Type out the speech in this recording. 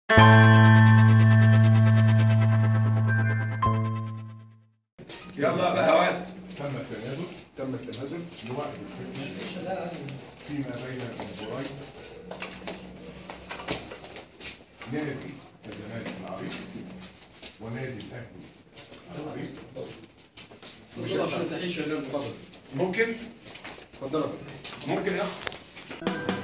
يلا بهوات تم التنازل تم التنازل لوقت الفتنة فيما بين الجمهورين نادي الزمالك العريق ونادي الاهلي العريق مش عشان تعيش المقدس ممكن اتفضل ممكن يا اخ